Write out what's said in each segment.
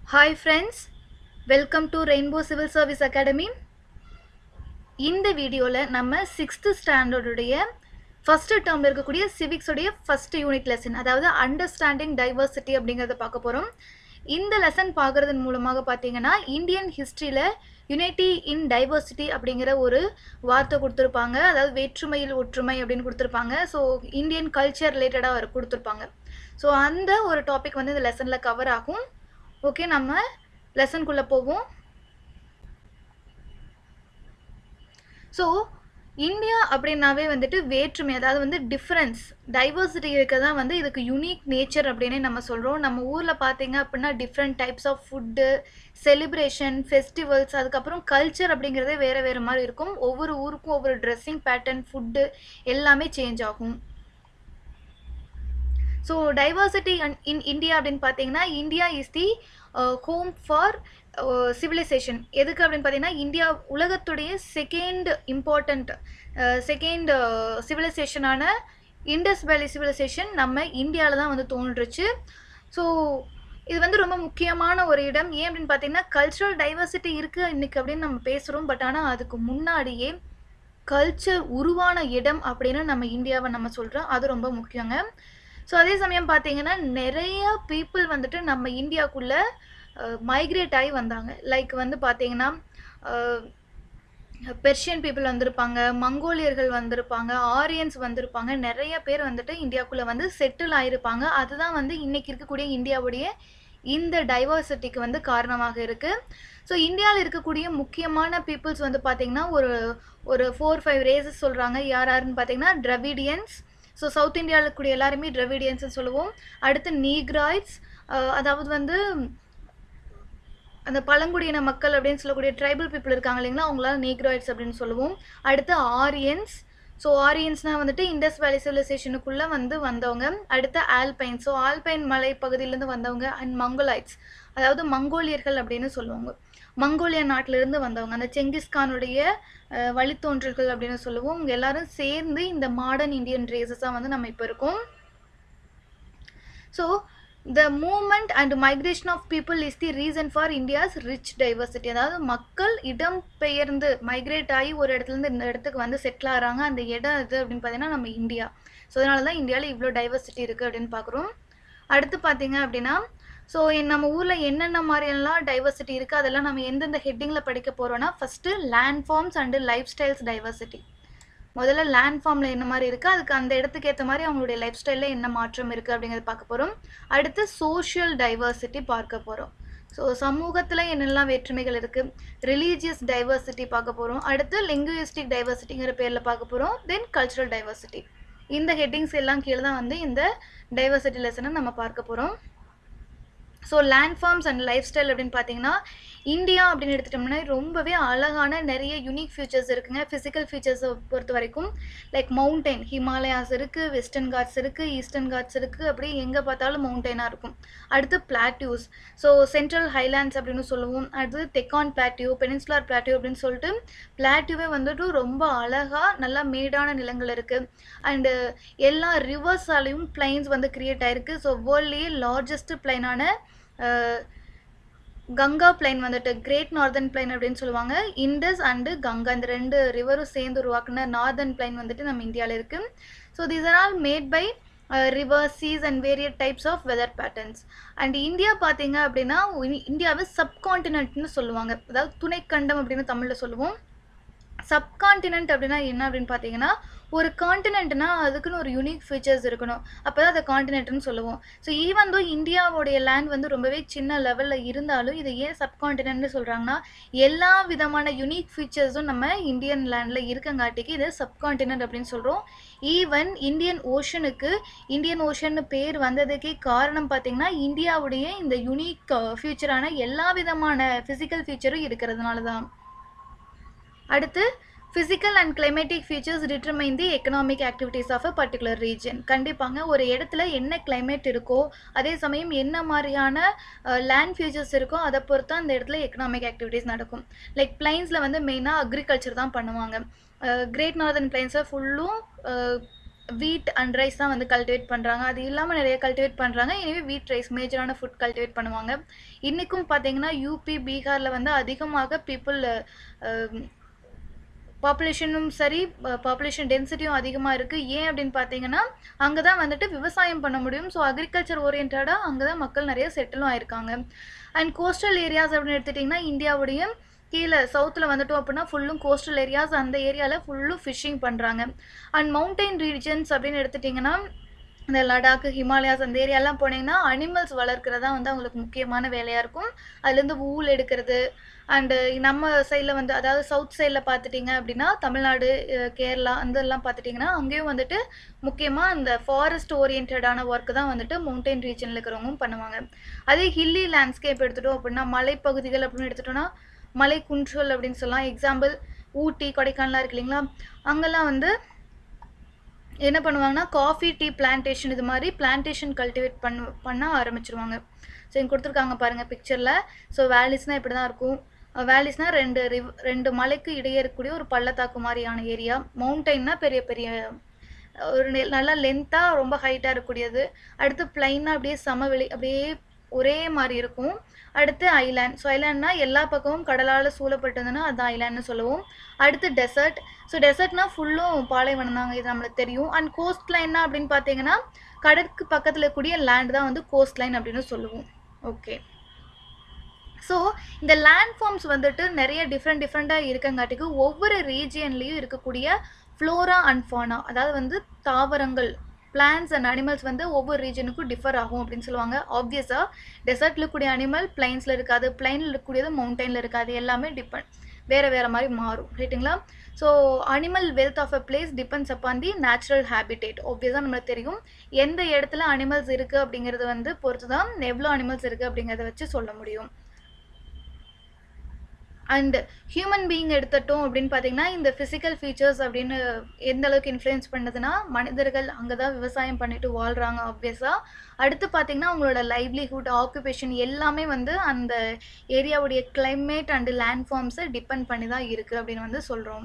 Hi friends welcome to Rainbow Civil Service Academy இந்த வீடியோவில் நம்ம சிக்ஸ்த்து ஸ்டாண்டர்டுடைய ஃபஸ்ட்டு டேர்மில் இருக்கக்கூடிய சிவிக்ஸுடைய ஃபஸ்ட் யூனிட் லெசன் அதாவது அண்டர்ஸ்டாண்டிங் டைவர்சிட்டி அப்படிங்கிறத பார்க்க போகிறோம் இந்த லெசன் பார்க்குறதன் மூலமாக பார்த்தீங்கன்னா இந்தியன் ஹிஸ்ட்ரியில் யுனைட்டி இன் டைவர்சிட்டி அப்படிங்கிற ஒரு வார்த்தை கொடுத்துருப்பாங்க அதாவது வேற்றுமையில் ஒற்றுமை அப்படின்னு கொடுத்துருப்பாங்க ஸோ இந்தியன் கல்ச்சர் ரிலேட்டடாக கொடுத்துருப்பாங்க ஸோ அந்த ஒரு டாபிக் வந்து இந்த லெசனில் கவர் ஆகும் ஓகே நம்ம லெசனுக்குள்ளே போவோம் ஸோ இந்தியா அப்படின்னாவே வந்துட்டு வேற்றுமை அதாவது வந்து டிஃப்ரென்ஸ் டைவர்சிட்டி இருக்க தான் வந்து இதுக்கு யூனிக் நேச்சர் அப்படின்னே நம்ம சொல்கிறோம் நம்ம ஊரில் பார்த்தீங்க அப்படின்னா different types of food celebration festivals அதுக்கப்புறம் கல்ச்சர் அப்படிங்கிறதே வேறு வேறு மாதிரி இருக்கும் ஒவ்வொரு ஊருக்கும் ஒவ்வொரு ட்ரெஸ்ஸிங் பேட்டர்ன் ஃபுட்டு எல்லாமே சேஞ்ச் ஆகும் ஸோ டைவர்சிட்டி இன் இந்தியா அப்படின்னு பார்த்தீங்கன்னா India is the home for civilisation எதுக்கு அப்படின்னு பார்த்தீங்கன்னா இந்தியா உலகத்துடைய செகண்ட் இம்பார்ட்டண்ட் செகண்ட் சிவிலைசேஷனான இண்டஸ் வேலி சிவிலைசேஷன் நம்ம இந்தியாவில் தான் வந்து தோன்றுச்சு ஸோ இது வந்து ரொம்ப முக்கியமான ஒரு இடம் ஏன் அப்படின்னு பார்த்தீங்கன்னா கல்ச்சுரல் டைவர்சிட்டி இருக்குது இன்றைக்கி அப்படின்னு நம்ம பேசுகிறோம் பட் ஆனால் அதுக்கு முன்னாடியே கல்ச்சர் உருவான இடம் அப்படின்னு நம்ம இந்தியாவை நம்ம சொல்கிறோம் அது ரொம்ப முக்கியங்க ஸோ அதே சமயம் பார்த்தீங்கன்னா நிறைய பீப்புள் வந்துட்டு நம்ம இந்தியாவுக்குள்ளே மைக்ரேட் ஆகி வந்தாங்க லைக் வந்து பார்த்தீங்கன்னா பெர்ஷியன் பீப்புள் வந்திருப்பாங்க மங்கோலியர்கள் வந்திருப்பாங்க ஆரியன்ஸ் வந்திருப்பாங்க நிறைய பேர் வந்துட்டு இந்தியாவுக்குள்ளே வந்து செட்டில் ஆகிருப்பாங்க அதுதான் வந்து இன்றைக்கி இருக்கக்கூடிய இந்தியாவுடைய இந்த டைவர்சிட்டிக்கு வந்து காரணமாக இருக்குது ஸோ இந்தியாவில் இருக்கக்கூடிய முக்கியமான பீப்புள்ஸ் வந்து பார்த்திங்கன்னா ஒரு ஒரு ஃபோர் ஃபைவ் ரேசஸ் சொல்கிறாங்க யார் யாருன்னு பார்த்தீங்கன்னா ட்ரவிடியன்ஸ் ஸோ சவுத் இந்தியாவில் இருக்கக்கூடிய எல்லாருமே ட்ரவிடியன்ஸ்னு சொல்லுவோம் அடுத்து நீக்ராய்ட்ஸ் அதாவது வந்து அந்த பழங்குடியின மக்கள் அப்படின்னு சொல்லக்கூடிய ட்ரைபல் பீப்புள் இருக்காங்க இல்லைங்களா அவங்களால நீக்ராய்ட்ஸ் அப்படின்னு சொல்லுவோம் அடுத்து ஆரியன்ஸ் ஸோ ஆரியன்ஸ்னால் வந்துட்டு இண்டஸ் வேலி சிவிலைசேஷனுக்குள்ளே வந்து வந்தவங்க அடுத்து ஆல்பைன் ஸோ ஆல்பைன் மலை பகுதியிலேருந்து வந்தவங்க அண்ட் மங்கோலைட்ஸ் அதாவது மங்கோலியர்கள் அப்படின்னு சொல்லுவாங்க மங்கோலியா நாட்டிலிருந்து வந்தவங்க அந்த செங்கிஸ்கானுடைய வழித்தோன்றல்கள் அப்படின்னு சொல்லுவோம் அவங்க எல்லாரும் சேர்ந்து இந்த மாடர்ன் இந்தியன் ரேசஸாக வந்து நம்ம இப்போ இருக்கோம் so the movement and migration of people is the reason for India's rich diversity அதாவது மக்கள் இடம் பெயர்ந்து மைக்ரேட் ஆகி ஒரு இடத்துலேருந்து இந்த இடத்துக்கு வந்து செட்டில் ஆகிறாங்க அந்த இடம் இது அப்படின்னு பார்த்தீங்கன்னா நம்ம இந்தியா ஸோ அதனால தான் இந்தியாவில் இவ்வளோ டைவர்சிட்டி இருக்குது அப்படின்னு பார்க்குறோம் அடுத்து பார்த்தீங்க அப்படின்னா ஸோ நம்ம ஊரில் என்னென்ன மாதிரியெல்லாம் டைவர்சிட்டி இருக்குது அதெல்லாம் நம்ம எந்தெந்த ஹெட்டிங்கில் படிக்க போகிறோன்னா first land forms and life styles diversity முதல்ல லேண்ட் ஃபார்மில் என்ன மாதிரி இருக்குது அதுக்கு அந்த இடத்துக்கு ஏற்ற மாதிரி அவங்களுடைய லைஃப் ஸ்டைலில் என்ன மாற்றம் இருக்குது அப்படிங்கிறத பார்க்க போகிறோம் அடுத்து சோஷியல் டைவர்சிட்டி பார்க்க போகிறோம் ஸோ சமூகத்தில் என்னெல்லாம் வேற்றுமைகள் இருக்குது ரிலீஜியஸ் டைவர்சிட்டி பார்க்க போகிறோம் அடுத்து லிங்குவிஸ்டிக் டைவர்சிட்டிங்கிற பேரில் பார்க்க போகிறோம் தென் கல்ச்சுரல் டைவர்சிட்டி இந்த ஹெட்டிங்ஸ் எல்லாம் கீழே தான் வந்து இந்த டைவர்சிட்டி லெசனை நம்ம பார்க்க போகிறோம் so land forms and life style அப்படின்னு பார்த்தீங்கன்னா இந்தியா அப்படின்னு எடுத்துட்டோம்னா ரொம்பவே அழகான நிறைய யூனிக் ஃபீச்சர்ஸ் இருக்குங்க ஃபிசிக்கல் ஃபீச்சர்ஸை பொறுத்த வரைக்கும் லைக் மவுண்டெயின் ஹிமாலயாஸ் இருக்குது வெஸ்டர்ன் காட்ஸ் இருக்குது ஈஸ்டர்ன் காட்ஸ் இருக்குது அப்படி எங்கே பார்த்தாலும் மவுண்டெயினாக இருக்கும் அடுத்து பிளாட்யூஸ் ஸோ சென்ட்ரல் ஹைலாண்ட்ஸ் அப்படின்னு சொல்லுவோம் அடுத்து தெக்கான் பிளாட்யூ பெனின்சுலார் பிளாட்யூ அப்படின்னு சொல்லிட்டு பிளாட்யூவே வந்துட்டு ரொம்ப அழகாக நல்லா மேடான நிலங்கள் இருக்குது அண்டு எல்லா ரிவர்ஸாலையும் பிளைன்ஸ் வந்து க்ரியேட் ஆகிருக்கு ஸோ வேர்ல்ட்லேயே லார்ஜஸ்ட் பிளைனான கங்கா பிளைன் வந்துட்டு கிரேட் நார்தர்ன் பிளைன் அப்படின்னு சொல்லுவாங்க இண்டஸ் அண்டு கங்கா இந்த ரெண்டு ரிவரும் சேர்ந்து உருவாக்குன நார்தர்ன் பிளைன் வந்துட்டு நம்ம இந்தியாவில் இருக்குது so these are all made by river seas and varied types of weather patterns and India பார்த்தீங்க அப்படின்னா இந்தியாவை சப்கான்டினென்ட்னு சொல்லுவாங்க அதாவது துணைக்கண்டம் அப்படின்னு தமிழில் சொல்லுவோம் சப்கான்டினென்ட் அப்படின்னா என்ன அப்படின்னு பார்த்தீங்கன்னா ஒரு காண்டினென்ட்னா அதுக்குன்னு ஒரு யூனிக் ஃபீச்சர்ஸ் இருக்கணும் அப்போ தான் அதை காண்டினென்ட்னு சொல்லுவோம் ஸோ ஈவன் தோ இந்தியாவுடைய லேண்ட் வந்து ரொம்பவே சின்ன லெவலில் இருந்தாலும் இதை ஏன் சப்கான்டினென்ட்னு சொல்கிறாங்கன்னா எல்லா விதமான யூனிக் ஃபீச்சர்ஸும் நம்ம இந்தியன் லேண்டில் இருக்கங்காட்டிக்கு இதை சப்கான்டினென்ட் அப்படின்னு சொல்கிறோம் ஈவன் இந்தியன் ஓஷனுக்கு இந்தியன் ஓஷன் பேர் வந்ததுக்கே காரணம் பார்த்திங்கன்னா இந்தியாவுடைய இந்த யூனிக் ஃபியூச்சரான எல்லா விதமான ஃபிசிக்கல் ஃபீச்சரும் இருக்கிறதுனால தான் அடுத்து physical and climatic features determine the economic activities of a particular region கண்டிப்பாங்க ஒரு இடத்துல என்ன கிளைமேட் இருக்கோ அதே சமயம் என்ன மாதிரியான லேண்ட் ஃபியூச்சர்ஸ் இருக்கோ அதை பொறுத்து அந்த இடத்துல எக்கனாமிக் ஆக்டிவிட்டீஸ் நடக்கும் லைக் பிளைன்ஸில் வந்து மெயினாக அக்ரிகல்ச்சர் தான் பண்ணுவாங்க கிரேட் நார்தர்ன் பிளைன்ஸில் ஃபுல்லும் வீட் அண்ட் ரைஸ் தான் வந்து கல்டிவேட் பண்ணுறாங்க அது இல்லாமல் நிறைய கல்டிவேட் பண்ணுறாங்க எனவே வீட் ரைஸ் மேஜரான ஃபுட் கல்டிவேட் பண்ணுவாங்க இன்றைக்கும் பார்த்தீங்கன்னா யூபி பீகாரில் வந்து அதிகமாக பீப்புள் பாப்புலேஷனும் சரி பாப்புலேஷன் டென்சிட்டியும் அதிகமாக இருக்குது ஏன் அப்படின்னு பார்த்தீங்கன்னா அங்கே தான் வந்துட்டு விவசாயம் பண்ண முடியும் ஸோ அக்ரிகல்ச்சர் ஓரியன்டாக அங்கே தான் மக்கள் நிறைய செட்டிலும் ஆயிருக்காங்க அண்ட் கோஸ்டல் ஏரியாஸ் அப்படின்னு எடுத்துட்டிங்கன்னா இந்தியாவுடைய கீழே சவுத்தில் வந்துட்டோம் அப்படின்னா ஃபுல்லும் கோஸ்டல் ஏரியாஸ் அந்த ஏரியாவில் ஃபுல்லும் ஃபிஷ்ஷிங் பண்ணுறாங்க அண்ட் மவுண்டைன் ரீஜன்ஸ் அப்படின்னு எடுத்துட்டிங்கன்னா இந்த லடாக் ஹிமாலயாஸ் அந்த ஏரியாலாம் போனீங்கன்னா அனிமல்ஸ் வளர்க்குறதா வந்து அவங்களுக்கு முக்கியமான வேலையாக இருக்கும் அதுலேருந்து ஊல் எடுக்கிறது அண்டு நம்ம சைடில் வந்து அதாவது சவுத் சைடில் பார்த்துட்டிங்க அப்படின்னா தமிழ்நாடு அஹ் கேரளா அந்த எல்லாம் பார்த்துட்டிங்கன்னா அங்கேயும் வந்துட்டு முக்கியமாக இந்த ஃபாரஸ்ட் ஓரியன்டான ஒர்க் தான் வந்துட்டு மவுண்டைன் ரீஜனில் இருக்கிறவங்களும் பண்ணுவாங்க அதே ஹில்லி லேண்ட்ஸ்கேப் எடுத்துட்டோம் அப்படின்னா மலைப்பகுதிகள் அப்படின்னு எடுத்துட்டோம்னா மலை குன்றுகள் அப்படின்னு சொல்லலாம் எக்ஸாம்பிள் ஊட்டி கொடைக்கானலாம் இருக்கு இல்லைங்களா அங்கெல்லாம் வந்து என்ன பண்ணுவாங்கன்னா காஃபி டீ பிளான்டேஷன் இது மாதிரி பிளான்டேஷன் கல்டிவேட் பண்ண பண்ண ஆரம்பிச்சிருவாங்க ஸோ இங்கே கொடுத்துருக்காங்க பாருங்கள் பிக்சரில் ஸோ வேலிஸ்னால் இப்படி தான் இருக்கும் வேலிஸ்னால் ரெண்டு ரிவ் ரெண்டு மலைக்கு இடையே இருக்கக்கூடிய ஒரு பள்ளத்தாக்கு மாதிரியான ஏரியா மவுண்டைன்னா பெரிய பெரிய ஒரு நெ- நல்லா லென்த்தாக ரொம்ப ஹைட்டாக இருக்கக்கூடியது அடுத்து பிளைனாக அப்படியே சமவெளி அப்படியே ஒரே மாதிரி இருக்கும் அடுத்து ஐலாண்ட் ஸோ ஐலாண்ட்னா எல்லா பக்கமும் கடலால் சூழப்பட்டதுன்னா அது ஐலாண்ட்னு சொல்லுவோம் அடுத்து டெசர்ட் ஸோ டெசர்ட்னா ஃபுல்லும் பாலைவனம் தாங்க இது நம்மளுக்கு தெரியும் அண்ட் கோஸ்ட் லைன்னா அப்படின்னு பார்த்தீங்கன்னா கடலுக்கு பக்கத்தில் இருக்கக்கூடிய லேண்ட் தான் வந்து கோஸ்ட் லைன் அப்படின்னு சொல்லுவோம் ஓகே ஸோ இந்த லேண்ட் ஃபார்ம்ஸ் வந்துட்டு நிறைய டிஃப்ரெண்ட் டிஃப்ரெண்ட்டாக இருக்கங்காட்டிக்கு ஒவ்வொரு ரீஜியன்லேயும் இருக்கக்கூடிய ஃப்ளோரா அண்ட் ஃபானா அதாவது வந்து தாவரங்கள் பிளான்ஸ் அண்ட் அனிமல்ஸ் வந்து ஒவ்வொரு ரீஜனுக்கும் டிஃபர் ஆகும் அப்படின்னு சொல்லுவாங்க ஆப்வியஸாக டெசர்ட்டில் இருக்கக்கூடிய அனிமல் பிளைன்ஸில் இருக்காது பிளைனில் இருக்கக்கூடியது மவுண்டனில் இருக்காது எல்லாமே டிபெண்ட் வேறு வேறு மாதிரி மாறும் ரைட்டுங்களா so animal wealth of a place depends upon the natural habitat ஆப்வியஸாக நம்மளுக்கு தெரியும் எந்த இடத்துல அனிமல்ஸ் இருக்குது அப்படிங்கிறது வந்து பொறுத்து தான் எவ்வளோ அனிமல்ஸ் இருக்குது அப்படிங்கிறத வச்சு சொல்ல முடியும் அண்ட் ஹியூமன் பீயிங் எடுத்துட்டோம் அப்படின்னு பார்த்தீங்கன்னா இந்த ஃபிசிக்கல் ஃபீச்சர்ஸ் அப்படின்னு எந்த அளவுக்கு இன்ஃப்ளூயன்ஸ் பண்ணுதுன்னா மனிதர்கள் அங்கே தான் விவசாயம் பண்ணிட்டு வாழ்கிறாங்க ஆப்வியஸாக அடுத்து பார்த்தீங்கன்னா அவங்களோட லைவ்லிஹுட் ஆக்குபேஷன் எல்லாமே வந்து அந்த ஏரியாவுடைய climate அண்ட் லேண்ட் ஃபார்ம்ஸை டிபெண்ட் பண்ணி தான் இருக்குது அப்படின்னு வந்து சொல்கிறோம்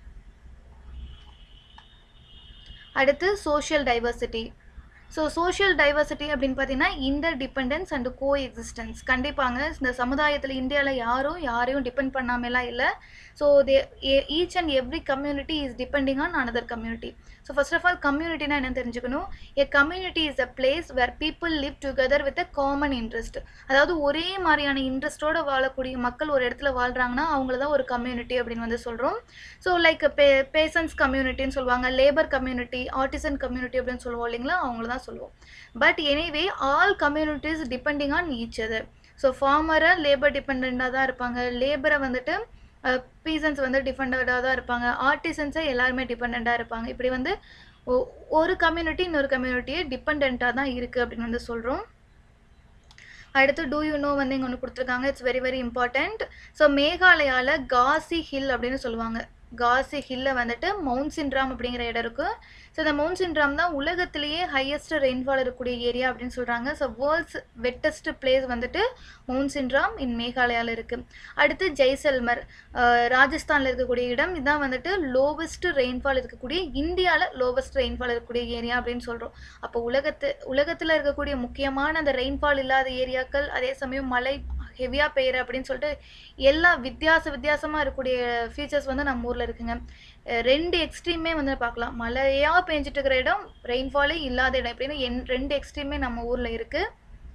அடுத்து social diversity so social diversity அப்படின்னு பார்த்தீங்கன்னா interdependence and coexistence கண்டிப்பாங்க இந்த சமுதாயத்தில் இந்தியாவில் யாரும் யாரையும் டிபெண்ட் பண்ணாமலாம் இல்லை so they each and every community is depending on another community so first of all கம்யூனிட்டினா என்னன்னு தெரிஞ்சுக்கணும் a community is a place where people live together with a common interest அதாவது ஒரே மாதிரியான இன்ட்ரெஸ்ட்டோட வாழக்கூடிய மக்கள் ஒரு இடத்துல வாழ்கிறாங்கன்னா அவங்கள தான் ஒரு கம்யூனிட்டி அப்படின்னு வந்து சொல்கிறோம் ஸோ லைக் பே பேசன்ஸ் கம்யூனிட்டின்னு சொல்லுவாங்க லேபர் கம்யூனிட்டி ஆர்டிசன் கம்யூனிட்டி அப்படின்னு சொல்லுவோம் இல்லைங்களா அவங்கள தான் சொல்லுவோம் but anyway all communities depending on each other so ஃபார்மரை லேபர் டிபெண்ட்டாக தான் இருப்பாங்க லேபரை வந்துட்டு பீசன்ஸ் வந்து டிபெண்டாக தான் இருப்பாங்க ஆர்டிசன்ஸை எல்லாருமே டிபெண்ட்டாக இருப்பாங்க இப்படி வந்து ஒ- ஒரு கம்யூனிட்டி இன்னொரு கம்யூனிட்டியே டிபெண்ட்டாக தான் இருக்குது அப்படின்னு வந்து சொல்கிறோம் அடுத்து டூ யூ நோ வந்து இங்கே ஒன்று கொடுத்துருக்காங்க it's very very important so மேகாலயாவில் காசி ஹில் அப்படின்னு சொல்லுவாங்க காசி ஹில்ல வந்துட்டு மவுண்ட் சின்ட்ராம் அப்படிங்கிற இடம் இருக்குது ஸோ இந்த மவுண்ட் சின்ட்ராம் தான் உலகத்திலேயே ஹையஸ்ட் ரெயின்ஃபால் இருக்கக்கூடிய ஏரியா அப்படின்னு சொல்கிறாங்க ஸோ வேர்ல்ட்ஸ் வெட்டஸ்ட் பிளேஸ் வந்துட்டு மவுண்ட் சின்ட்ராம் இன் மேகாலயாவில் இருக்குது அடுத்து ஜெய்சல்மர் ராஜஸ்தானில் இருக்கக்கூடிய இடம் இதான் வந்துட்டு லோவஸ்ட் ரெயின்ஃபால் இருக்கக்கூடிய இந்தியாவில் லோவஸ்ட் ரெயின்ஃபால் இருக்கக்கூடிய ஏரியா அப்படின்னு சொல்கிறோம் அப்போ உலகத்து உலகத்தில் இருக்கக்கூடிய முக்கியமான அந்த ரெயின்ஃபால் இல்லாத ஏரியாக்கள் அதே சமயம் மழை ஹெவியாக பெய்யுற அப்படின்னு சொல்லிட்டு எல்லா வித்தியாச வித்தியாசமாக இருக்கக்கூடிய ஃபீச்சர்ஸ் வந்து நம்ம ஊரில் இருக்குங்க அஹ் ரெண்டு எக்ஸ்ட்ரீமே வந்து பார்க்கலாம் மழையாக பெஞ்சிட்டு இருக்கிற இடம் ரெயின்ஃபாலே இல்லாத இடம் இப்படின்னு என் ரெண்டு எக்ஸ்ட்ரீமே நம்ம ஊரில் இருக்குது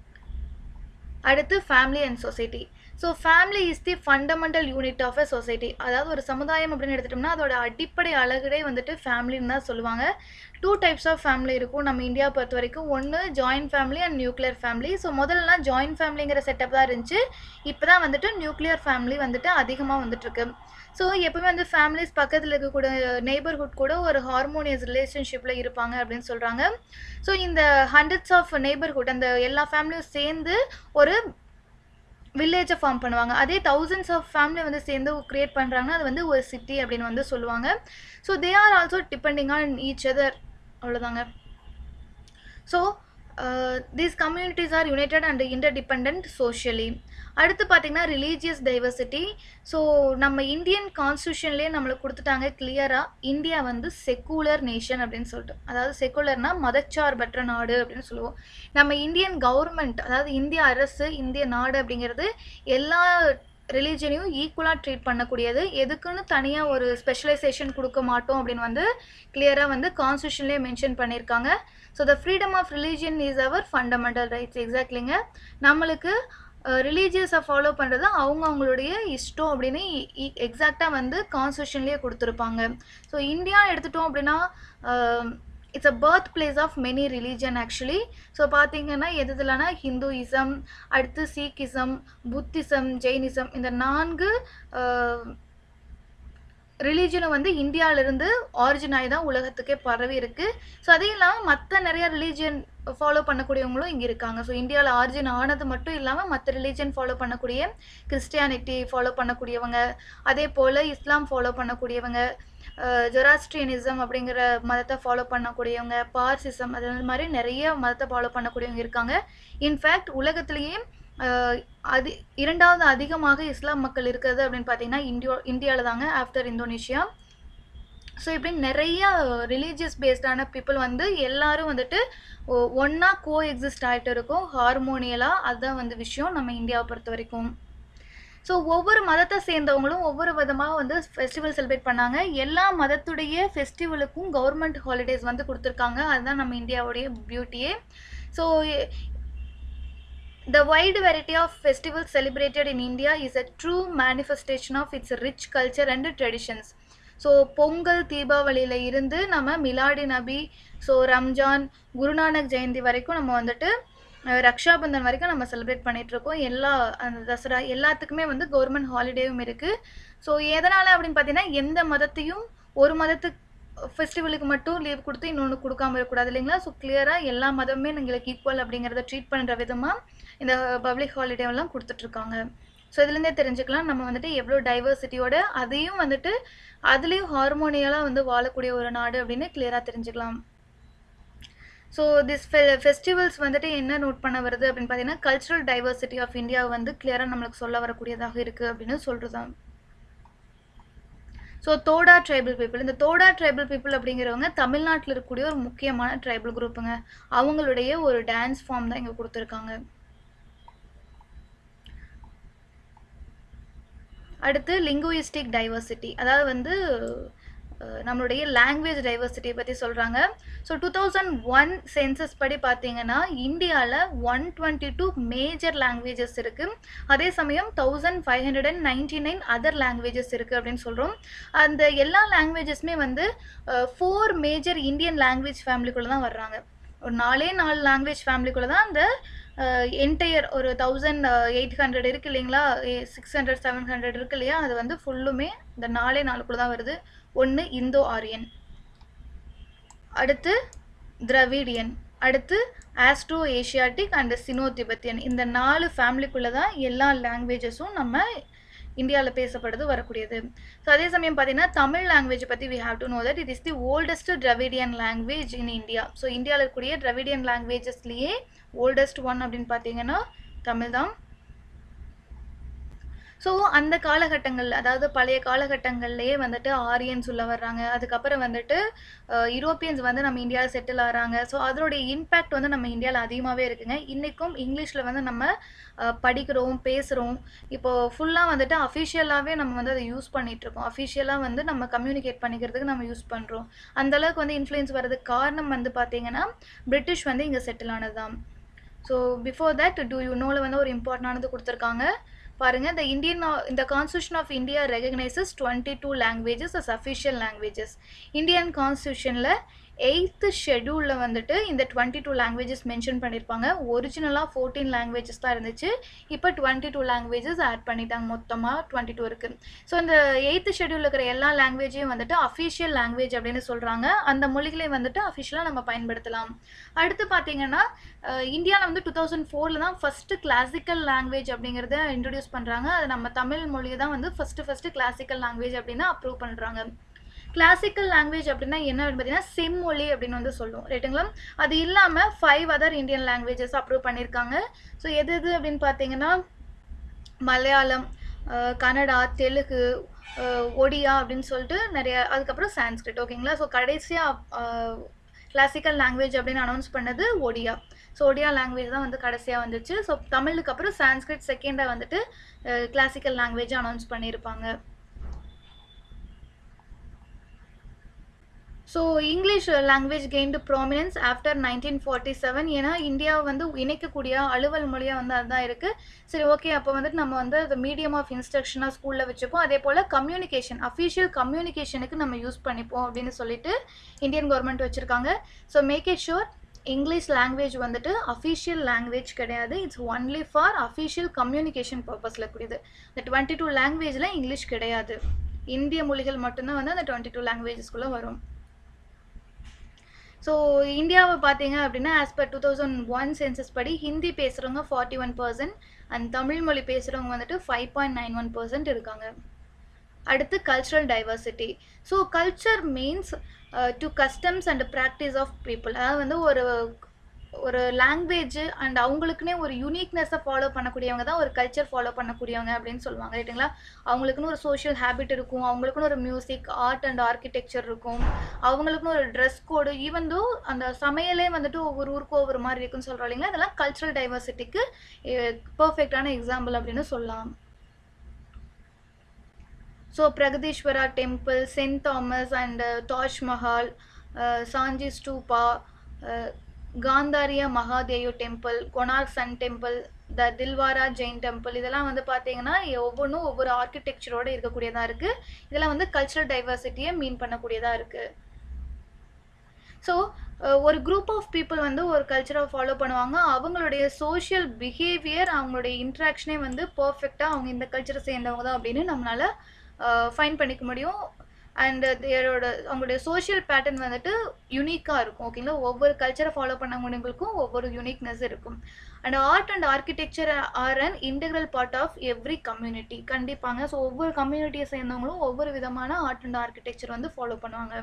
அடுத்து family and society so family is the fundamental unit of a society அதாவது ஒரு சமுதாயம் அப்படின்னு எடுத்துட்டோம்னா அதோட அடிப்படை அழகுடே வந்துட்டு ஃபேமிலின்னு தான் சொல்லுவாங்க டூ டைப்ஸ் ஆஃப் ஃபேமிலி இருக்கும் நம்ம இந்தியா பொறுத்த வரைக்கும் ஒன்று joint family and nuclear family so முதல்லலாம் ஜாயின்ட் ஃபேமிலிங்கிற செட்டப் தான் இருந்துச்சு இப்போ தான் வந்துட்டு நியூக்ளியர் ஃபேமிலி வந்துட்டு அதிகமாக வந்துட்டுருக்கு ஸோ எப்பவுமே வந்து ஃபேமிலிஸ் பக்கத்தில் இருக்கக்கூடிய நெய்பர்ஹுட் கூட ஒரு ஹார்மோனியஸ் ரிலேஷன்ஷிப்பில் இருப்பாங்க அப்படின்னு சொல்கிறாங்க ஸோ இந்த ஹண்ட்ரட்ஸ் ஆஃப் நெய்பர்ஹுட் அந்த எல்லா ஃபேமிலியும் சேர்ந்து ஒரு வில்லேஜை ஃபார்ம் பண்ணுவாங்க அதே தௌசண்ட்ஸ் ஆஃப் ஃபேமிலி வந்து சேர்ந்து கிரியேட் பண்ணுறாங்கன்னா அது வந்து ஒரு சிட்டி அப்படின்னு வந்து சொல்லுவாங்க so they are also depending on each other அவ்வளோதாங்க so these communities are united and interdepend socially அடுத்து பார்த்தீங்கன்னா ரிலீஜியஸ் டைவர்சிட்டி ஸோ நம்ம இந்தியன் கான்ஸ்டியூஷன்லேயே நம்மளுக்கு கொடுத்துட்டாங்க கிளியராக இந்தியா வந்து செக்குலர் நேஷன் அப்படின்னு சொல்லிட்டு அதாவது செக்குலர்னா மதச்சார்பற்ற நாடு அப்படின்னு சொல்லுவோம் நம்ம இந்தியன் கவர்மெண்ட் அதாவது இந்திய அரசு இந்திய நாடு அப்படிங்கிறது எல்லா ரிலீஜனையும் ஈக்குவலாக ட்ரீட் பண்ணக்கூடியது எதுக்குன்னு தனியாக ஒரு ஸ்பெஷலைசேஷன் கொடுக்க மாட்டோம் அப்படின்னு வந்து கிளியராக வந்து கான்ஸ்டியூஷன்லேயே மென்ஷன் பண்ணியிருக்காங்க so the freedom of religion is our fundamental rights எக்ஸாக்ட்லிங்க நம்மளுக்கு ரிலீஜியஸை ஃபாலோ பண்ணுறது அவங்க அவங்களுடைய இஷ்டம் அப்படின்னு எக்ஸாக்டாக வந்து கான்ஸ்டியூஷன்லேயே கொடுத்துருப்பாங்க ஸோ இந்தியா எடுத்துட்டோம் அப்படின்னா it's a birth place of many religion actually so பார்த்தீங்கன்னா எது இதுலனா ஹிந்துயிசம் அடுத்து சீக்கிசம் புத்திசம் ஜெயினிசம் இந்த நான்கு ரிலீஜனும் வந்து இந்தியாவிலேருந்து ஆரிஜின் ஆகி தான் உலகத்துக்கே பரவி இருக்குது ஸோ அதே இல்லாமல் மற்ற நிறைய ரிலீஜியன் ஃபாலோ பண்ணக்கூடியவங்களும் இங்கே இருக்காங்க ஸோ இந்தியாவில் ஆரிஜின் ஆனது மட்டும் இல்லாமல் மற்ற ரிலீஜன் ஃபாலோ பண்ணக்கூடிய கிறிஸ்டியானிட்டி ஃபாலோ பண்ணக்கூடியவங்க அதே போல் இஸ்லாம் ஃபாலோ பண்ணக்கூடியவங்க ஜொராஸ்ட்ரியனிசம் அப்படிங்கிற மதத்தை ஃபாலோ பண்ணக்கூடியவங்க பார்சிசம் அது மாதிரி நிறைய மதத்தை ஃபாலோ பண்ணக்கூடியவங்க இருக்காங்க இன்ஃபேக்ட் உலகத்திலேயே அது இரண்டாவது அதிகமாக இஸ்லாம் மக்கள் இருக்கிறது அப்படின்னு பார்த்தீங்கன்னா இந்தியோ இந்தியாவில் தாங்க ஆஃப்டர் இந்தோனேஷியா ஸோ இப்படி நிறைய ரிலீஜியஸ் பேஸ்டான பீப்புள் வந்து எல்லாரும் வந்துட்டு ஒன்றா கோ எக்ஸிஸ்ட் ஆகிட்டு இருக்கும் ஹார்மோனியலாக அதுதான் வந்து விஷயம் நம்ம இந்தியாவை பொறுத்த வரைக்கும் ஸோ ஒவ்வொரு மதத்தை சேர்ந்தவங்களும் ஒவ்வொரு விதமாக வந்து ஃபெஸ்டிவல் செலிப்ரேட் பண்ணாங்க எல்லா மதத்துடைய ஃபெஸ்டிவலுக்கும் கவர்மெண்ட் ஹாலிடேஸ் வந்து கொடுத்துருக்காங்க அதுதான் நம்ம இந்தியாவுடைய பியூட்டியே so The wide variety of festivals celebrated in India is a true manifestation of its rich culture and traditions. So Pongal தீபாவளியில் இருந்து நம்ம மிலாடி நபி ஸோ ரம்ஜான் குருநானக் ஜெயந்தி வரைக்கும் நம்ம வந்துட்டு ரக்ஷாபந்தன் வரைக்கும் நம்ம செலிப்ரேட் பண்ணிகிட்ருக்கோம் எல்லா அந்த தசரா எல்லாத்துக்குமே வந்து கவர்மெண்ட் ஹாலிடேவும் இருக்குது ஸோ எதனால் அப்படின்னு பார்த்தீங்கன்னா எந்த மதத்தையும் ஒரு மதத்துக்கு ஃபெஸ்டிவலுக்கு மட்டும் லீவ் கொடுத்து இன்னொன்று கொடுக்காம இருக்கக்கூடாது இல்லைங்களா ஸோ கிளியராக எல்லா மதமுமே எங்களுக்கு ஈக்குவல் அப்படிங்கிறத ட்ரீட் பண்ணுற விதமாக இந்த பப்ளிக் ஹாலிடேவெல்லாம் கொடுத்துட்ருக்காங்க ஸோ இதுலேருந்தே தெரிஞ்சுக்கலாம் நம்ம வந்துட்டு எவ்வளோ டைவர்சிட்டியோட அதையும் வந்துட்டு அதுலேயும் ஹார்மோனியலாக வந்து வாழக்கூடிய ஒரு நாடு அப்படின்னு கிளியராக தெரிஞ்சுக்கலாம் ஸோ திஸ் ஃபெ ஃபெஸ்டிவல்ஸ் வந்துட்டு என்ன நோட் பண்ண வருது அப்படின்னு பார்த்தீங்கன்னா கல்ச்சுரல் டைவர்சிட்டி ஆஃப் இந்தியா வந்து கிளியராக நம்மளுக்கு சொல்ல வரக்கூடியதாக இருக்குது அப்படின்னு சொல்கிறதான் ஸோ தோடா ட்ரைபல் பீப்புள் இந்த தோடா ட்ரைபல் பீப்புள் அப்படிங்கிறவங்க தமிழ்நாட்டில் இருக்கக்கூடிய ஒரு முக்கியமான ட்ரைபல் குரூப்புங்க அவங்களுடைய ஒரு டான்ஸ் ஃபார்ம் தான் இங்கே கொடுத்துருக்காங்க அடுத்து லிங்குவிஸ்டிக் டைவர்சிட்டி அதாவது வந்து நம்மளுடைய லாங்குவேஜ் டைவர்சிட்டியை பற்றி சொல்கிறாங்க so two thousand one census படி பார்த்தீங்கன்னா இந்தியாவில் one twenty two major languages இருக்குது அதே சமயம் thousand five hundred and ninety nine other languages இருக்குது அப்படின்னு சொல்கிறோம் அந்த எல்லா லாங்குவேஜஸ்மே வந்து ஃபோர் மேஜர் இந்தியன் லாங்குவேஜ் ஃபேமிலிக்குள்ளே தான் வர்றாங்க ஒரு நாலே நாலு லாங்குவேஜ் ஃபேமிலிக்குள்ளே தான் அந்த என்டையர் ஒரு தௌசண்ட் எயிட் ஹண்ட்ரட் இருக்குது இல்லைங்களா சிக்ஸ் ஹண்ட்ரட் செவன் ஹண்ட்ரட் இருக்கு இல்லையா அது வந்து ஃபுல்லுமே இந்த நாலே நாளுக்குள்ளே தான் வருது ஒன்று இந்தோ ஆரியன் அடுத்து திராவிடியன் அடுத்து Austro Asiatic and Sino Tibetan இந்த நாலு ஃபேமிலிக்குள்ளே தான் எல்லா லாங்குவேஜஸும் நம்ம இந்தியாவில் பேசப்படுறது வரக்கூடியது ஸோ அதே சமயம் பார்த்தீங்கன்னா தமிழ் லாங்குவேஜ் பற்றி we have to know that it is the oldest Dravidian language in India so இந்தியாவில் இருக்கக்கூடிய திராவிடியன் லாங்குவேஜஸ்லேயே ஓல்டஸ்ட் ஒன் அப்படின்னு பார்த்தீங்கன்னா தமிழ் தான் ஸோ அந்த காலகட்டங்கள் அதாவது பழைய காலகட்டங்கள்லேயே வந்துட்டு ஆரியன்ஸ் உள்ள வர்றாங்க அதுக்கப்புறம் வந்துட்டு யூரோப்பியன்ஸ் வந்து நம்ம இந்தியாவில் செட்டில் ஆகிறாங்க ஸோ அதோடைய இம்பேக்ட் வந்து நம்ம இந்தியாவில் அதிகமாகவே இருக்குங்க இன்றைக்கும் இங்கிலீஷில் வந்து நம்ம படிக்கிறோம் பேசுகிறோம் இப்போது ஃபுல்லாக வந்துட்டு அஃபிஷியலாகவே நம்ம வந்து அதை யூஸ் பண்ணிகிட்ருக்கோம் அஃபிஷியலாக வந்து நம்ம கம்யூனிகேட் பண்ணிக்கிறதுக்கு நம்ம யூஸ் பண்ணுறோம் அந்தளவுக்கு வந்து இன்ஃப்ளூயன்ஸ் வர்றதுக்கு காரணம் வந்து பார்த்திங்கன்னா பிரிட்டிஷ் வந்து இங்கே செட்டில் ஆனது தான் so before that do you நோவில் வந்து ஒரு இம்பார்ட்டண்டானது கொடுத்துருக்காங்க பாருங்க இந்த இந்தியன் இந்த constitution of India recognises twenty two languages as official languages Indian கான்ஸ்டியூஷனில் எயித்து ஷெடியூலில் வந்துட்டு இந்த டுவெண்ட்டி டூ லாங்குவேஜஸ் மென்ஷன் பண்ணியிருப்பாங்க ஒரிஜினலாக ஃபோர்டீன் லாங்குவேஜஸ் தான் இருந்துச்சு இப்போ டுவெண்ட்டி டூ லாங்குவேஜஸ் ஆட் பண்ணிட்டாங்க மொத்தமாக டுவெண்ட்டி டூ இருக்குது ஸோ இந்த எயித்து ஷெடியூலில் இருக்கிற எல்லா லாங்குவேஜையும் வந்துட்டு அஃபிஷியல் லாங்குவேஜ் அப்படின்னு சொல்கிறாங்க அந்த மொழிகளை வந்துட்டு அஃபிஷியலாக நம்ம பயன்படுத்தலாம் அடுத்து பார்த்தீங்கன்னா இந்தியாவில் வந்து டூ தௌசண்ட் ஃபோரில் தான் ஃபஸ்ட்டு கிளாசிக்கல் லாங்குவேஜ் அப்படிங்கிறத இன்ட்ரடியூஸ் பண்ணுறாங்க அது நம்ம தமிழ் மொழியை தான் வந்து ஃபஸ்ட்டு ஃபஸ்ட்டு கிளாசிக்கல் லாங்குவேஜ் அப்படின்னு அப்ரூவ் பண்ணுறாங்க கிளாசிக்கல் லாங்குவேஜ் அப்படின்னா என்ன அப்படின்னு பார்த்தீங்கன்னா செம்மொழி அப்படின்னு வந்து சொல்லுவோம் ரைட்டுங்களா அது இல்லாமல் five other Indian languages approve பண்ணியிருக்காங்க ஸோ எது எது அப்படின்னு பார்த்தீங்கன்னா மலையாளம் அஹ் கன்னடா தெலுங்கு அஹ் ஒடியா அப்படின்னு சொல்லிட்டு நிறைய அதுக்கப்புறம் சான்ஸ்கிரிட் ஓகேங்களா ஸோ கடைசியாக கிளாசிக்கல் லாங்குவேஜ் அப்படின்னு அனௌன்ஸ் பண்ணது ஒடியா ஸோ ஒடியா லாங்குவேஜ் தான் வந்து கடைசியாக வந்துச்சு ஸோ தமிழுக்கு அப்புறம் சான்ஸ்கிரிட் செகண்டாக வந்துட்டு கிளாசிக்கல் லாங்குவேஜ் அனௌன்ஸ் பண்ணியிருப்பாங்க so English language gained prominence after nineteen forty seven ஏன்னா இந்தியாவை வந்து இணைக்கக்கூடிய அலுவல் மொழியாக வந்து அதுதான் இருக்குது சரி ஓகே அப்போ வந்துட்டு நம்ம வந்து அது மீடியம் ஆஃப் இன்ஸ்ட்ரக்ஷனாக ஸ்கூலில் வச்சுப்போம் அதே போல் கம்யூனிகேஷன் அஃபிஷியல் கம்யூனிகேஷனுக்கு நம்ம யூஸ் பண்ணிப்போம் அப்படின்னு சொல்லிட்டு இந்தியன் கவர்மெண்ட் வச்சுருக்காங்க so make it sure English language வந்துட்டு அஃபிஷியல் லாங்குவேஜ் கிடையாது it's only for official communication பர்பஸில் கூடியது இந்த டுவெண்ட்டி டூ லாங்குவேஜில் இங்கிலீஷ் கிடையாது இந்திய மொழிகள் மட்டும்தான் வந்து அந்த டுவெண்ட்டி டூ லாங்குவேஜஸ்குள்ளே வரும் ஸோ இந்தியாவை பார்த்தீங்க அப்படின்னா as per two thousand one census படி ஹிந்தி பேசுகிறவங்க forty one percent and Tamil மொழி பேசுகிறவங்க வந்துட்டு five point nine one percent இருக்காங்க அடுத்து cultural diversity so culture means to customs and practice of people அதாவது வந்து ஒரு ஒரு லாங்குவேஜ் அண்ட் அவங்களுக்குன்னே ஒரு யூனிக்னஸை ஃபாலோ பண்ணக்கூடியவங்க தான் ஒரு கல்ச்சர் ஃபாலோ பண்ணக்கூடியவங்க அப்படின்னு சொல்லுவாங்க ரைட்டுங்களா அவங்களுக்குன்னு ஒரு சோஷியல் ஹேபிட் இருக்கும் அவங்களுக்குன்னு ஒரு மியூசிக் ஆர்ட் அண்ட் ஆர்கிடெக்சர் இருக்கும் அவங்களுக்குன்னு ஒரு ட்ரெஸ் கோடு ஈவன் தோ அந்த சமையலே வந்துட்டு ஒவ்வொரு ஊருக்கு ஒவ்வொரு மாதிரி இருக்குன்னு சொல்கிறோம் இல்லைங்களா இதெல்லாம் கல்ச்சுரல் டைவர்சிட்டிக்கு பர்ஃபெக்டான எக்ஸாம்பிள் அப்படின்னு சொல்லலாம் so Brihadeeswara temple Saint Thomas and Taj Mahal Sanchi stupa Kandariya Mahadev temple Konark sun temple the Dilwara Jain temple இதெல்லாம் வந்து பார்த்தீங்கன்னா ஒவ்வொன்றும் ஒவ்வொரு ஆர்கிடெக்சரோடு இருக்கக்கூடியதாக இருக்குது இதெல்லாம் வந்து கல்ச்சுரல் டைவர்சிட்டியை மீன் பண்ணக்கூடியதாக இருக்குது ஸோ ஒரு குரூப் ஆஃப் பீப்புள் வந்து ஒரு கல்ச்சரை ஃபாலோ பண்ணுவாங்க அவங்களுடைய சோஷியல் பிஹேவியர் அவங்களுடைய இன்ட்ராக்ஷனே வந்து பர்ஃபெக்டாக அவங்க இந்த கல்ச்சரை சேர்ந்தவங்க தான் அப்படின்னு நம்மளால் ஃபைன் பண்ணிக்க முடியும் அண்ட் தேரோட அவங்களுடைய சோஷியல் பேட்டர்ன் வந்துட்டு யூனிக்காக இருக்கும் ஓகேங்களா ஒவ்வொரு கல்ச்சரை ஃபாலோ பண்ணவங்களுக்கும் ஒவ்வொரு யூனிக்னஸ் இருக்கும் and art and architecture are an integral part of every community கண்டிப்பாங்க ஸோ ஒவ்வொரு கம்யூனிட்டியை சேர்ந்தவங்களும் ஒவ்வொரு விதமான ஆர்ட் அண்ட் ஆர்கிடெக்சர் வந்து ஃபாலோ பண்ணுவாங்க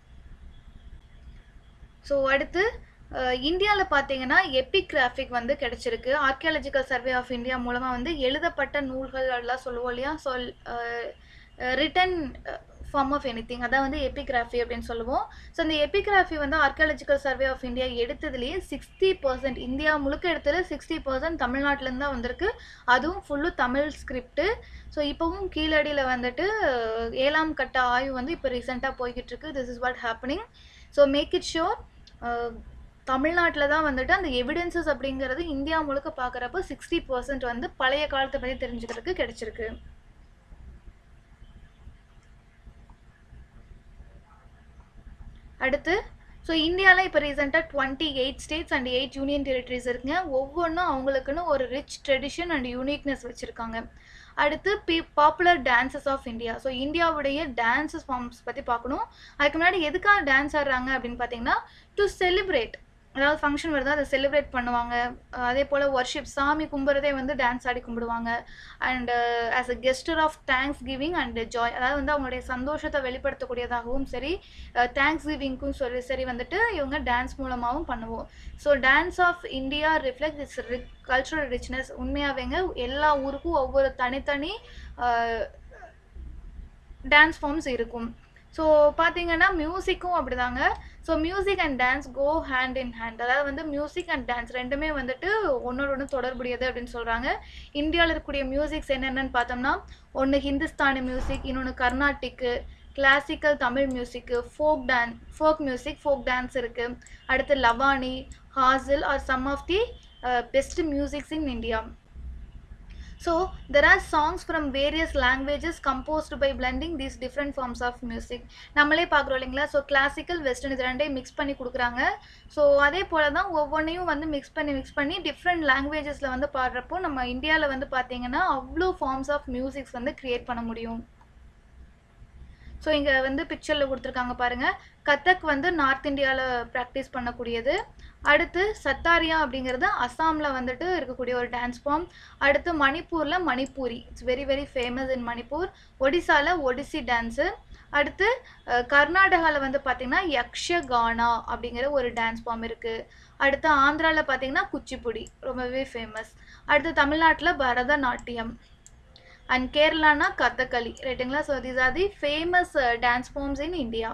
ஸோ அடுத்து இந்தியாவில் பார்த்தீங்கன்னா எபிகிராஃபிக் வந்து கிடைச்சிருக்கு ஆர்கியாலஜிக்கல் சர்வே ஆஃப் இந்தியா மூலமாக வந்து எழுதப்பட்ட நூல்கள் எல்லாம் சொல்லுவோம் இல்லையா சொல் written form of any thing அதான் வந்து எபிகிராஃபி அப்படின்னு சொல்லுவோம் ஸோ இந்த எபிகிராஃபி வந்து ஆர்கியாலஜிக்கல் சர்வே ஆஃப் இந்தியா எடுத்ததுலேயே சிக்ஸ்டி பர்சன்ட் இந்தியா முழுக்க எடுத்தது சிக்ஸ்டி பர்சன்ட் தமிழ்நாட்டிலேருந்து தான் வந்திருக்கு அதுவும் ஃபுல்லு தமிழ் ஸ்கிரிப்டு ஸோ இப்போவும் கீழடியில் வந்துட்டு ஏழாம் கட்ட ஆய்வு வந்து இப்போ ரீசெண்டாக போய்கிட்டு இருக்கு this is what happening so make it sure தமிழ்நாட்டில் தான் வந்துட்டு அந்த எவிடன்சஸ் அப்படிங்கிறது இந்தியா முழுக்க பார்க்குறப்போ சிக்ஸ்டி பர்சன்ட் வந்து பழைய காலத்தை பற்றி தெரிஞ்சுக்கிறதுக்கு கிடைச்சிருக்கு அடுத்து ஸோ இந்தியாவில் இப்போ ரீசெண்டாக twenty eight states and eight union territories இருக்குங்க ஒவ்வொன்றும் அவங்களுக்குன்னு ஒரு ரிச் ட்ரெடிஷன் அண்ட் யூனிக்னஸ் வச்சுருக்காங்க அடுத்து பி popular dances of India so இந்தியாவுடைய டான்ஸஸ் ஃபார்ம்ஸ் பற்றி பார்க்கணும் அதுக்கு முன்னாடி எதுக்காக டான்ஸ் ஆடுறாங்க அப்படின்னு பார்த்தீங்கன்னா டு செலிப்ரேட் அதாவது ஃபங்க்ஷன் வருது அதை செலிப்ரேட் பண்ணுவாங்க அதே போல் ஒர்ஷிப் சாமி கும்பிட்றதே வந்து டான்ஸ் ஆடி கும்பிடுவாங்க and as a gesture of thanks giving and joy அதாவது வந்து அவங்களுடைய சந்தோஷத்தை வெளிப்படுத்தக்கூடியதாகவும் சரி தேங்க்ஸ் கிவிங்க்கும் சொல்லி சரி வந்துட்டு இவங்க டான்ஸ் மூலமாகவும் பண்ணுவோம் so dance of India reflect its cultural richness உண்மையாகவேங்க எல்லா ஊருக்கும் ஒவ்வொரு தனித்தனி டான்ஸ் ஃபார்ம்ஸ் இருக்கும் ஸோ பார்த்தீங்கன்னா மியூசிக்கும் அப்படிதாங்க so music and dance go hand in hand அதாவது வந்து மியூசிக் அண்ட் டான்ஸ் ரெண்டுமே வந்துட்டு ஒன்றோட ஒன்று தொடர்புடையது அப்படின்னு சொல்கிறாங்க இந்தியாவில் இருக்கக்கூடிய மியூசிக்ஸ் என்னென்னு பார்த்தோம்னா ஒன்று ஹிந்துஸ்தானி மியூசிக் இன்னொன்று Carnatic classical Tamil music folk டான் ஃபோக் மியூசிக் ஃபோக் டான்ஸ் இருக்குது அடுத்து லவானி ஹாசில் are some of the best musics in India So there are songs from various languages composed by blending these different forms of music. நம்மளே பார்க்குறோம் இல்லைங்களா so classical western இது ரெண்டையும் mix பண்ணி கொடுக்குறாங்க ஸோ அதே போல் தான் ஒவ்வொன்றையும் வந்து மிக்ஸ் பண்ணி மிக்ஸ் பண்ணி டிஃப்ரெண்ட் லாங்குவேஜஸில் வந்து பாடுறப்போ நம்ம இந்தியாவில் வந்து பார்த்தீங்கன்னா அவ்வளோ ஃபார்ம்ஸ் ஆஃப் மியூசிக்ஸ் வந்து க்ரியேட் பண்ண முடியும் ஸோ இங்கே வந்து பிக்சரில் கொடுத்துருக்காங்க பாருங்கள் கத்தக் வந்து நார்த் இந்தியாவில் ப்ராக்டிஸ் பண்ணக்கூடியது அடுத்து சத்தாரியா அப்படிங்கிறது அஸ்ஸாமில் வந்துட்டு இருக்கக்கூடிய ஒரு டான்ஸ் ஃபார்ம் அடுத்து மணிப்பூரில் Manipuri it's very very famous in Manipur ஒடிசாவில் ஒடிசி டான்ஸு அடுத்து கர்நாடகாவில் வந்து பார்த்திங்கன்னா யக்ஷகானா அப்படிங்கிற ஒரு டான்ஸ் ஃபார்ம் இருக்குது அடுத்து ஆந்திராவில் பார்த்திங்கன்னா குச்சிப்புடி ரொம்பவே ஃபேமஸ் அடுத்து தமிழ்நாட்டில் பரதநாட்டியம் அண்ட் கேரளானா கதகளி ரைட்டுங்களா so these are the famous dance forms in India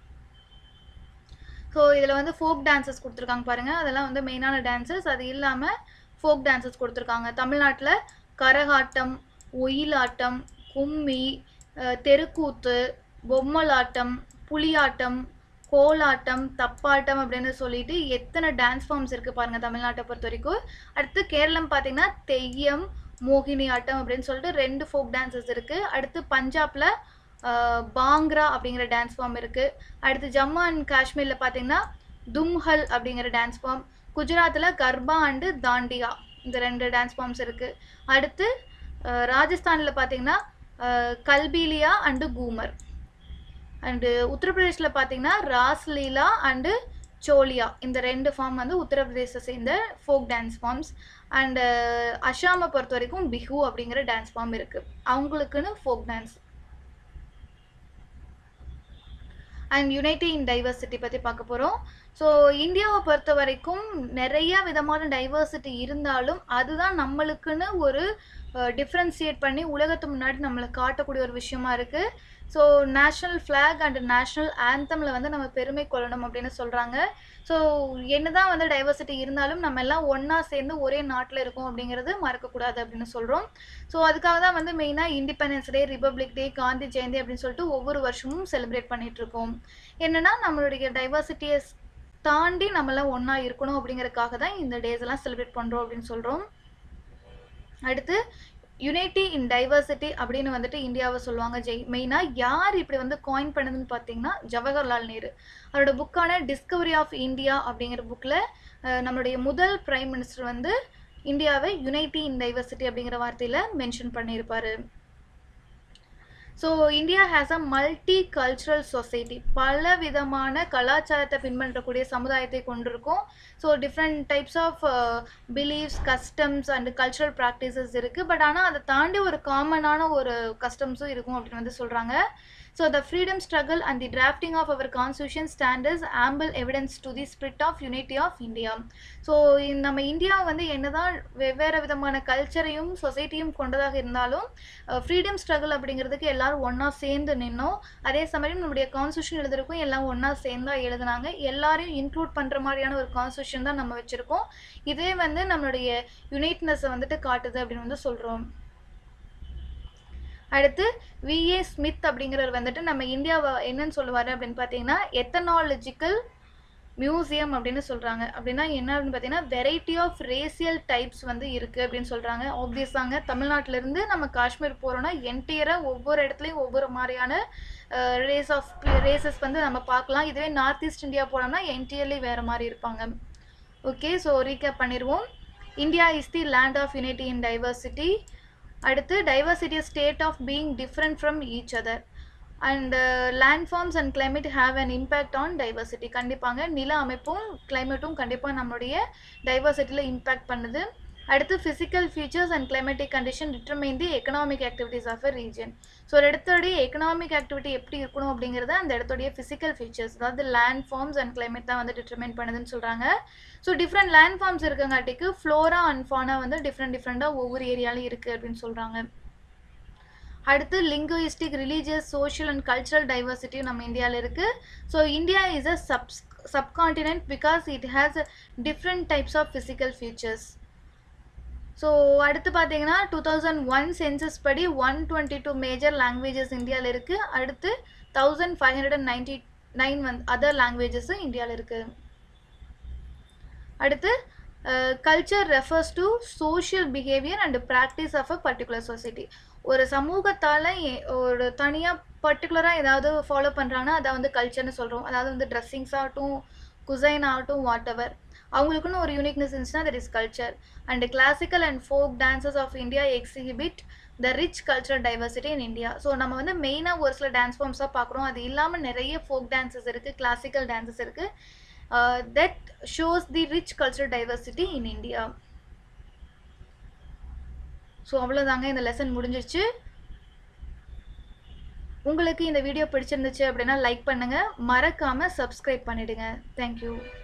so இதில் வந்து ஃபோக் டான்சஸ் கொடுத்துருக்காங்க பாருங்கள் அதெல்லாம் வந்து மெயினான டான்சஸ் அது இல்லாமல் ஃபோக் டான்சஸ் கொடுத்துருக்காங்க தமிழ்நாட்டில் கரகாட்டம் ஒயிலாட்டம் கும்மி அஹ், தெருக்கூத்து பொம்மலாட்டம் புலியாட்டம் கோலாட்டம் தப்பாட்டம் அப்படின்னு சொல்லிட்டு எத்தனை டான்ஸ் ஃபார்ம்ஸ் இருக்குது பாருங்கள் தமிழ்நாட்டை பொறுத்த வரைக்கும் அடுத்து கேரளம் பார்த்தீங்கன்னா தெய்யம் மோகினி ஆட்டம் அப்படின்னு சொல்லிட்டு ரெண்டு ஃபோக் டான்சஸ் இருக்குது அடுத்து பஞ்சாப்ல ஆஹ், பாங்க்ரா அப்படிங்கிற டான்ஸ் ஃபார்ம் இருக்குது அடுத்து ஜம்மு அண்ட் காஷ்மீரில் பார்த்தீங்கன்னா தும்ஹல் அப்படிங்கிற டான்ஸ் ஃபார்ம் குஜராத்தில் கர்பா அண்டு தாண்டியா இந்த ரெண்டு டான்ஸ் ஃபார்ம்ஸ் இருக்குது அடுத்து ராஜஸ்தானில் பார்த்தீங்கன்னா ah, Kalbelia and Ghoomar and உத்தரப்பிரதேஷில் பார்த்தீங்கன்னா ராஸ்லீலா அண்டு சோலியா இந்த ரெண்டு ஃபார்ம் வந்து உத்தரப்பிரதேசத்தை சேர்ந்த ஃபோக் டான்ஸ் ஃபார்ம்ஸ் அண்டு அஷாமை பொறுத்த வரைக்கும் பிஹு அப்படிங்கிற டான்ஸ் ஃபார்ம் இருக்குது அவங்களுக்குன்னு folk dance and unity in diversity பற்றி பார்க்க போகிறோம் ஸோ இந்தியாவை பொறுத்த வரைக்கும் நிறைய விதமான டைவர்சிட்டி இருந்தாலும் அதுதான் நம்மளுக்குன்னு ஒரு டிஃப்ரென்சியேட் பண்ணி உலகத்து முன்னாடி நம்மளை காட்டக்கூடிய ஒரு விஷயமா இருக்குது so national flag and national ஆந்தமில் வந்து நம்ம பெருமை கொள்ளணும் அப்படின்னு சொல்கிறாங்க ஸோ என்னதான் வந்து டைவர்சிட்டி இருந்தாலும் நம்ம எல்லாம் ஒன்றா சேர்ந்து ஒரே நாட்டில் இருக்கோம் அப்படிங்கிறது மறக்கக்கூடாது அப்படின்னு சொல்கிறோம் ஸோ அதுக்காக தான் வந்து மெயினாக independence day republic day Gandhi Jayanti அப்படின்னு சொல்லிட்டு ஒவ்வொரு வருஷமும் செலிப்ரேட் பண்ணிட்டு இருக்கோம் என்னன்னா நம்மளுடைய டைவர்சிட்டியை தாண்டி நம்மளாம் ஒன்றா இருக்கணும் அப்படிங்கறதுக்காக தான் இந்த டேஸ் எல்லாம் செலிப்ரேட் பண்ணுறோம் அப்படின்னு சொல்கிறோம் அடுத்து யுனைட்டி இன் டைவர்சிட்டி அப்படின்னு வந்துட்டு இந்தியாவை சொல்லுவாங்க ஜெய் மெயினாக யார் இப்படி வந்து காயின் பண்ணதுன்னு பார்த்தீங்கன்னா ஜவஹர்லால் நேரு அவரோட புக்கான டிஸ்கவரி ஆஃப் இந்தியா அப்படிங்கிற புக்கில் நம்மளுடைய முதல் பிரைம் மினிஸ்டர் வந்து இந்தியாவை யுனைட்டி இன் டைவர்சிட்டி அப்படிங்கிற வார்த்தையில் மென்ஷன் பண்ணியிருப்பாரு so India has a multi cultural society பல விதமான கலாச்சாரத்தை பின்பற்றக்கூடிய சமுதாயத்தை கொண்டிருக்கும் so different types of believes customs and cultural practices இருக்குது பட் ஆனால் அதை தாண்டி ஒரு காமனான ஒரு கஸ்டம்ஸும் இருக்கும் அப்படின்னு வந்து சொல்கிறாங்க so the freedom struggle and the drafting of our constitution stands as ample evidence to the spirit of unity of India so நம்ம இந்தியா வந்து என்னதான் வெவ்வேறு விதமான கல்ச்சரையும் சொசைட்டியும் கொண்டதாக இருந்தாலும் ஃப்ரீடம் ஸ்ட்ரகிள் அப்படிங்கிறதுக்கு எல்லாரும் ஒன்றா சேர்ந்து நின்னோம் அதே சமயம் நம்முடைய கான்ஸ்டியூஷன் எழுதுறதுக்கும் எல்லாம் ஒன்றா சேர்ந்து தான் எழுதுனாங்க எல்லாரையும் இன்க்ளூட் பண்ணுற மாதிரியான ஒரு கான்ஸ்டியூஷன் தான் நம்ம வச்சுருக்கோம் இதே வந்து நம்மளுடைய யுனைட்னஸை வந்துட்டு காட்டுது அப்படின்னு வந்து சொல்கிறோம் அடுத்து விஏ ஸ்மித் அப்படிங்கிறவர் வந்துட்டு நம்ம இந்தியாவை என்னன்னு சொல்லுவார் அப்படின்னு பார்த்தீங்கன்னா எத்தனாலஜிக்கல் மியூசியம் அப்படின்னு சொல்கிறாங்க அப்படின்னா என்ன அப்படின்னு பார்த்தீங்கன்னா வெரைட்டி ஆஃப் ரேசியல் டைப்ஸ் வந்து இருக்குது அப்படின்னு சொல்கிறாங்க ஆப்வியஸாங்க தமிழ்நாட்டிலேருந்து நம்ம காஷ்மீர் போகிறோன்னா என்டையராக ஒவ்வொரு இடத்துலையும் ஒவ்வொரு மாதிரியான ரேஸ் ஆஃப் ரேசஸ் வந்து நம்ம பார்க்கலாம் இதுவே நார்த் ஈஸ்ட் இந்தியா போனோம்னா என்டையர்லி வேறு மாதிரி இருப்பாங்க ஓகே ஸோ ரீகேப் பண்ணிடுவோம் India is the land of unity in diversity அடுத்து diversity state of being different from each other and land forms and climate have an impact on diversity கண்டிப்பாங்க நில அமைப்பும் கிளைமேட்டும் கண்டிப்பாக நம்மளுடைய டைவர்சிட்டியில் இம்பேக்ட் பண்ணுது அடுத்து physical features and climatic condition determine the economic activities of a region so ஒரு இடத்துடைய economic activity எப்படி இருக்கணும் அப்படிங்கிறத அந்த இடத்துடைய ஃபிசிக்கல் ஃபீச்சர்ஸ் அதாவது லேண்ட் ஃபார்ம்ஸ் அண்ட் climate தான் வந்து டிட்டர்மைன் பண்ணுதுன்னு சொல்கிறாங்க ஸோ டிஃப்ரெண்ட் லேண்ட் ஃபார்ம்ஸ் இருக்கங்காட்டிக்கு ஃப்ளோரா அண்ட் ஃபானா வந்து டிஃப்ரெண்ட் டிஃப்ரெண்ட்டாக ஒவ்வொரு ஏரியாலையும் இருக்குது அப்படின்னு சொல்கிறாங்க அடுத்து linguistic religious social and cultural டைவர்சிட்டியும் நம்ம இந்தியாவில் இருக்குது so India is a sub subcontinent because it has different types of physical features so அடுத்து பார்த்தீங்கன்னா டூ தௌசண்ட் ஒன் சென்சஸ் படி one twenty two major languages இந்தியாவில் இருக்குது அடுத்து thousand five hundred and ninety nine வந்து அதர் லாங்குவேஜஸும் இந்தியாவில் இருக்குது அடுத்து culture refers to social behaviour and practice of a particular society ஒரு சமூகத்தால் ஒரு தனியாக பர்டிகுலராக ஏதாவது ஃபாலோ பண்ணுறாங்கன்னா அதை வந்து கல்ச்சர்னு சொல்கிறோம் அதாவது வந்து ட்ரெஸ்ஸிங்ஸ் ஆகட்டும் குசைன் ஆகட்டும் வாட் எவர் அவங்களுக்குன்னு ஒரு யூனிக்னஸ் இருந்துச்சுன்னா that is culture and classical and folk dances of India exhibit the rich cultural diversity in India so நம்ம வந்து மெயினாக ஒரு சில டான்ஸ் ஃபார்ம்ஸாக பார்க்குறோம் அது இல்லாமல் நிறைய ஃபோக் டான்சஸ் இருக்குது கிளாசிக்கல் டான்சஸ் இருக்குது that shows the rich cultural diversity in India so அவ்வளோதாங்க இந்த லெசன் முடிஞ்சிருச்சு உங்களுக்கு இந்த வீடியோ பிடிச்சிருந்துச்சு அப்படின்னா லைக் பண்ணுங்கள் மறக்காமல் சப்ஸ்கிரைப் பண்ணிவிடுங்க தேங்க்யூ